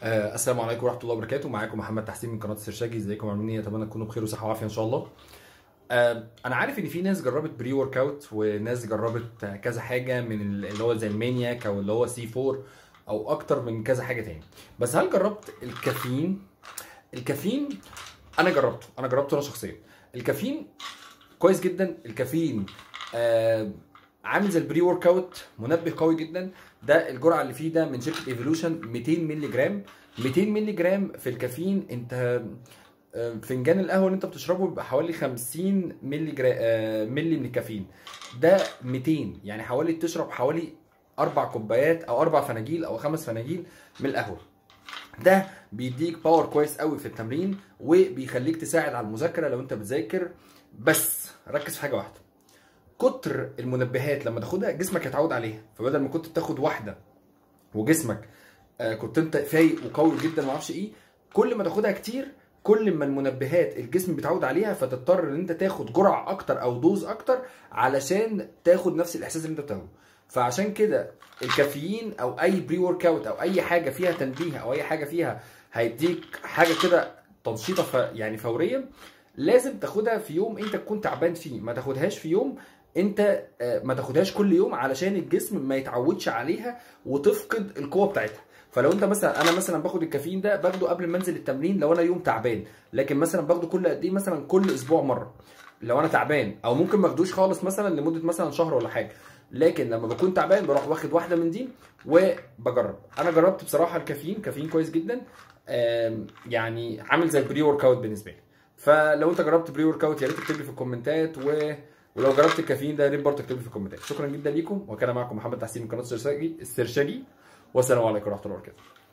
آه، السلام عليكم ورحمه الله وبركاته معاكم محمد تحسين من قناه السرشاجي ازيكم عاملين ايه اتمنى تكونوا بخير وصحه وعافيه ان شاء الله آه، انا عارف ان في ناس جربت بري ورك اوت وناس جربت كذا حاجه من اللي هو زي المانياك او اللي هو سي 4 او اكتر من كذا حاجه تاني بس هل جربت الكافيين الكافيين انا جربته انا جربته انا شخصيا الكافيين كويس جدا الكافيين آه عامل زي البري ورك اوت منبه قوي جدا ده الجرعه اللي فيه ده من شركه ايفولوشن 200 مللي جرام 200 مللي جرام في الكافيين انت آه، فنجان القهوه اللي انت بتشربه بيبقى حوالي 50 مللي جرا... آه، مللي من الكافيين ده 200 يعني حوالي تشرب حوالي اربع كوبايات او اربع فناجيل او خمس فناجيل من القهوه ده بيديك باور كويس قوي في التمرين وبيخليك تساعد على المذاكره لو انت بتذاكر بس ركز في حاجه واحده كتر المنبهات لما تاخدها جسمك يتعود عليها فبدل ما كنت بتاخد واحده وجسمك آه، كنت انت فايق وقوي جدا ما اعرفش ايه كل ما تاخدها كتير كل ما المنبهات الجسم بيتعود عليها فتضطر ان انت تاخد جرعه اكتر او دوز اكتر علشان تاخد نفس الاحساس اللي انت بتاخده فعشان كده الكافيين او اي بري ورك اوت او اي حاجه فيها تنبيه او اي حاجه فيها هيديك حاجه كده تنشيطه ف... يعني فوريه لازم تاخدها في يوم انت تكون تعبان فيه ما تاخدهاش في يوم انت آه، ما تاخدهاش كل يوم علشان الجسم ما يتعودش عليها وتفقد القوه بتاعتها فلو انت مثلا انا مثلا باخد الكافيين ده باخده قبل ما انزل التمرين لو انا يوم تعبان لكن مثلا باخده كل قد ايه مثلا كل اسبوع مره لو انا تعبان او ممكن ما اخدوش خالص مثلا لمده مثلا شهر ولا حاجه لكن لما بكون تعبان بروح واخد واحده من دي وبجرب انا جربت بصراحه الكافيين كافيين كويس جدا آم، يعني عامل زي البري ورك اوت بالنسبه لي فلو انت جربت بري ورك اوت يا ريت تكتب لي في الكومنتات و... ولو جربت الكافيين ده يا ريت برضه تكتب لي في الكومنتات شكرا جدا ليكم وكان معكم محمد تحسين من قناه السرشاجي السرشاجي والسلام عليكم ورحمه الله وبركاته